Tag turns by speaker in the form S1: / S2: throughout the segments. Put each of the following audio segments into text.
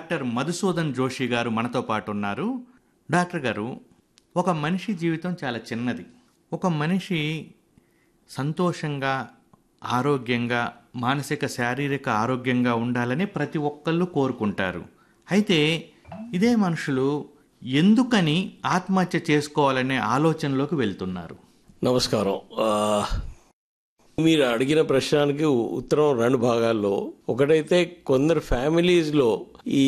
S1: doctor Madhusudan Joshi గారు మనతో పాటు ఉన్నారు డాక్టర్ గారు ఒక మనిషి జీవితం చాలా చిన్నది ఒక మనిషి సంతోషంగా ఆరోగ్యంగా మానసిక శారీరక ఆరోగ్యంగా ఉండాలని ప్రతి ఒక్కళ్ళు కోరుకుంటారు అయితే ఇదే మనుషులు ఎందుకని ఆత్మహత్య చేసుకోవాలనే ఆలోచనలోకి వెళ్తున్నారు
S2: నమస్కారం ఆ, మీరు అడిగిన ప్రశ్నకి ఉ- ఉత్తరం రెండు భాగాల్లో ఒకటైతే కొందరు ఫ్యామిలీస్లో ఈ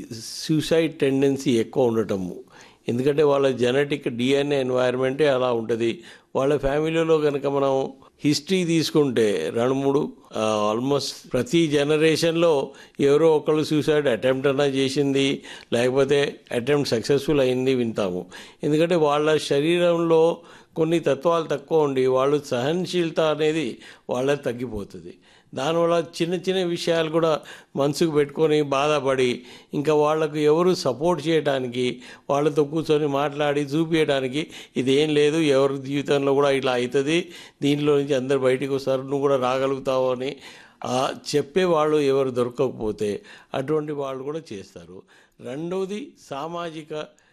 S2: సూసైడ్ టెండెన్సీ ఎక్కువ ఉండటము ఎందుకంటే వాళ్ళ జెనెటిక్ డిఎన్ఏ ఎన్వైరన్మెంటే అలా ఉంటుంది వాళ్ళ ఫ్యామిలీలో కనుక మనం హిస్టరీ తీసుకుంటే రెండు మూడు ఆల్మోస్ట్ ప్రతి జనరేషన్లో ఎవరో ఒకళ్ళు సూసైడ్ అటెంప్ట్ అన్నా చేసింది లేకపోతే అటెంప్ట్ సక్సెస్ఫుల్ అయింది వింటాము ఎందుకంటే వాళ్ళ శరీరంలో కొన్ని తత్వాలు తక్కువ ఉండి వాళ్ళు సహనశీలత అనేది వాళ్ళ తగ్గిపోతుంది దానివల్ల చిన్న చిన్న విషయాలు కూడా మనసుకు పెట్టుకొని బాధపడి ఇంకా వాళ్ళకు ఎవరు సపోర్ట్ చేయడానికి వాళ్ళతో కూర్చొని మాట్లాడి చూపించడానికి ఇదేం లేదు ఎవరి జీవితంలో కూడా ఇట్లా అవుతుంది దీంట్లో నుంచి అందరు బయటికి వస్తారు నువ్వు కూడా రాగలుగుతావు అని ఆ చెప్పే వాళ్ళు ఎవరు దొరకకపోతే అటువంటి వాళ్ళు కూడా చేస్తారు రెండవది సామాజిక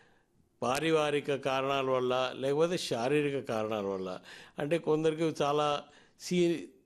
S2: పారివారిక కారణాల వల్ల లేకపోతే శారీరక కారణాల వల్ల అంటే కొందరికి చాలా సీ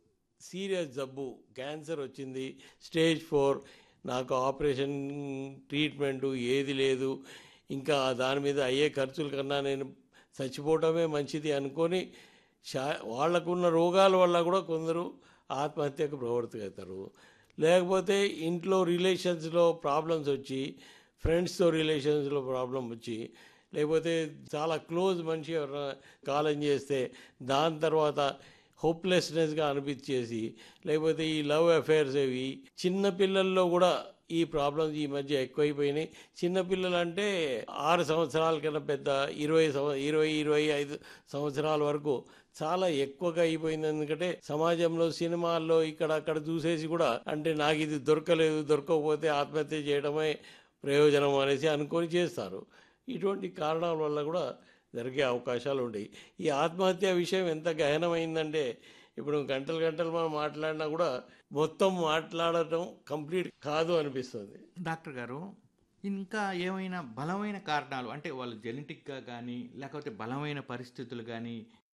S2: సీరియస్ జబ్బు క్యాన్సర్ వచ్చింది స్టేజ్ ఫోర్ నాకు ఆపరేషన్ ట్రీట్మెంట్ ఏది లేదు ఇంకా దాని మీద అయ్యే ఖర్చుల కన్నా నేను చచ్చిపోవటమే మంచిది అనుకొని శా వాళ్ళకున్న రోగాల వల్ల కూడా కొందరు ఆత్మహత్యకు ప్రవర్తిస్తారు లేకపోతే ఇంట్లో రిలేషన్స్లో ప్రాబ్లమ్స్ వచ్చి ఫ్రెండ్స్తో రిలేషన్స్లో ప్రాబ్లం వచ్చి లేకపోతే చాలా క్లోజ్ మనిషి ఎవరైనా కాలం చేస్తే దాని తర్వాత హోప్లెస్నెస్గా అనిపించేసి లేకపోతే ఈ లవ్ అఫైర్స్ అవి చిన్న పిల్లల్లో కూడా ఈ ప్రాబ్లమ్స్ ఈ మధ్య ఎక్కువైపోయినాయి చిన్నపిల్లలు అంటే ఆరు సంవత్సరాల కన్నా పెద్ద ఇరవై సంవ ఇరవై ఇరవై ఐదు సంవత్సరాల వరకు చాలా ఎక్కువగా అయిపోయింది ఎందుకంటే సమాజంలో సినిమాల్లో ఇక్కడ అక్కడ చూసేసి కూడా అంటే నాకు ఇది దొరకలేదు దొరకకపోతే ఆత్మహత్య చేయడమే ప్రయోజనం అనేసి అనుకొని చేస్తారు ఇటువంటి కారణాల వల్ల కూడా జరిగే అవకాశాలు ఉంటాయి ఈ ఆత్మహత్య విషయం ఎంత గహనమైందంటే ఇప్పుడు గంటలు గంటలు మనం మాట్లాడినా కూడా మొత్తం మాట్లాడటం కంప్లీట్ కాదు అనిపిస్తుంది
S1: డాక్టర్ గారు ఇంకా ఏమైనా బలమైన కారణాలు అంటే వాళ్ళు జెనెటిక్గా కానీ లేకపోతే బలమైన పరిస్థితులు కానీ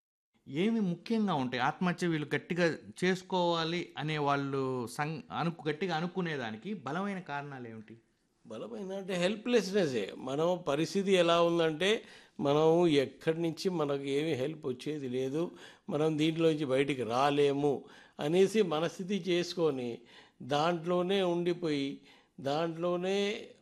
S1: ఏమి ముఖ్యంగా ఉంటాయి ఆత్మహత్య వీళ్ళు గట్టిగా చేసుకోవాలి అనే వాళ్ళు సం అను గట్టిగా అనుకునేదానికి బలమైన కారణాలు ఏమిటి
S2: బలమైన అంటే హెల్ప్లెస్నెస్సే మనం పరిస్థితి ఎలా ఉందంటే మనం ఎక్కడి నుంచి మనకు ఏమి హెల్ప్ వచ్చేది లేదు మనం దీంట్లోంచి బయటికి రాలేము అనేసి మనస్థితి చేసుకొని దాంట్లోనే ఉండిపోయి దాంట్లోనే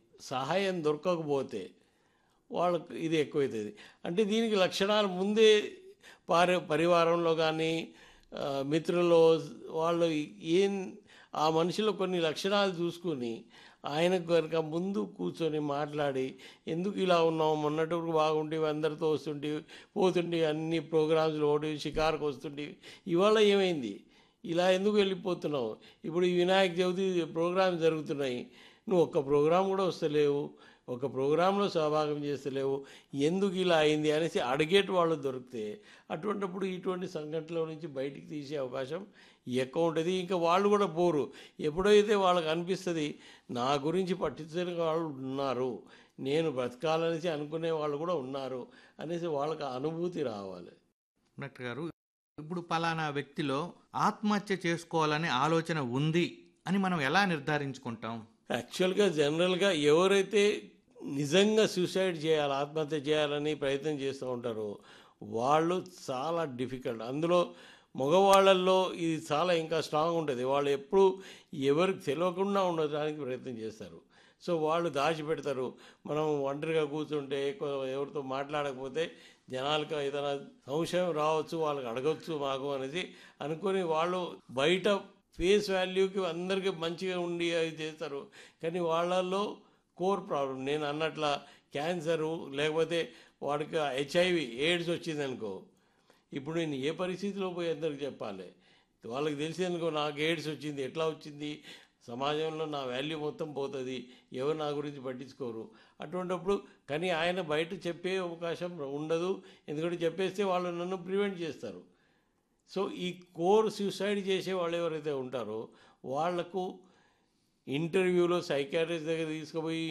S2: సహాయం దొరకకపోతే వాళ్ళకు ఇది ఎక్కువవుతుంది అంటే దీనికి లక్షణాలు ముందే పారి పరివారంలో కానీ ఆ, మిత్రుల్లో వాళ్ళు ఏం ఆ మనిషిలో కొన్ని లక్షణాలు చూసుకుని ఆయనకు కనుక ముందు కూర్చొని మాట్లాడి ఎందుకు ఇలా ఉన్నావు మొన్నటి వరకు బాగుండేవి అందరితో వస్తుంటివి పోతుంటివి అన్ని ప్రోగ్రామ్స్లో ఒకటి షికారుకు వస్తుంటివి ఇవాళ ఏమైంది ఇలా ఎందుకు వెళ్ళిపోతున్నావు ఇప్పుడు ఈ వినాయక చవితి ప్రోగ్రామ్ జరుగుతున్నాయి నువ్వు ఒక్క ప్రోగ్రాం కూడా వస్తలేవు ఒక ప్రోగ్రాంలో సహభాగం చేస్తలేవు ఎందుకు ఇలా అయింది అనేసి అడిగేటి వాళ్ళు దొరికితే అటువంటిప్పుడు ఇటువంటి సంఘటనల నుంచి బయటికి తీసే అవకాశం ఎక్కువ ఉంటుంది ఇంకా వాళ్ళు కూడా పోరు ఎప్పుడైతే వాళ్ళకి అనిపిస్తుంది నా గురించి పట్టించుకునే వాళ్ళు ఉన్నారు నేను బ్రతకాలనేసి అనుకునే వాళ్ళు కూడా ఉన్నారు అనేసి వాళ్ళకి ఆ అనుభూతి రావాలి
S1: డాక్టర్ గారు ఇప్పుడు పలానా వ్యక్తిలో ఆత్మహత్య చేసుకోవాలనే ఆలోచన ఉంది అని మనం ఎలా నిర్ధారించుకుంటాం
S2: యాక్చువల్గా జనరల్గా ఎవరైతే నిజంగా సూసైడ్ చేయాలి ఆత్మహత్య చేయాలని ప్రయత్నం చేస్తూ ఉంటారో వాళ్ళు చాలా డిఫికల్ట్ అందులో మగవాళ్ళల్లో ఇది చాలా ఇంకా స్ట్రాంగ్ ఉంటుంది వాళ్ళు ఎప్పుడు ఎవరికి తెలియకుండా ఉండడానికి ప్రయత్నం చేస్తారు సో వాళ్ళు దాచిపెడతారు మనం ఒంటరిగా కూర్చుంటే ఎక్కువ ఎవరితో మాట్లాడకపోతే జనాలకు ఏదైనా సంశయం రావచ్చు వాళ్ళకి అడగచ్చు మాకు అనేసి అనుకొని వాళ్ళు బయట ఫేస్ వాల్యూకి అందరికీ మంచిగా ఉండి అది చేస్తారు కానీ వాళ్ళల్లో కోర్ ప్రాబ్లం నేను అన్నట్ల క్యాన్సరు లేకపోతే వాడికి హెచ్ఐవి ఎయిడ్స్ వచ్చిందనుకో ఇప్పుడు నేను ఏ పరిస్థితిలో పోయి అందరికి చెప్పాలి వాళ్ళకి తెలిసేందుకో నాకు ఎయిడ్స్ వచ్చింది ఎట్లా వచ్చింది సమాజంలో నా వాల్యూ మొత్తం పోతుంది ఎవరు నా గురించి పట్టించుకోరు అటువంటిప్పుడు కానీ ఆయన బయట చెప్పే అవకాశం ఉండదు ఎందుకంటే చెప్పేస్తే వాళ్ళు నన్ను ప్రివెంట్ చేస్తారు సో ఈ కోర్ సూసైడ్ చేసే వాళ్ళు ఎవరైతే ఉంటారో వాళ్లకు ఇంటర్వ్యూలో సైకాట్రిస్ట్ దగ్గర తీసుకుపోయి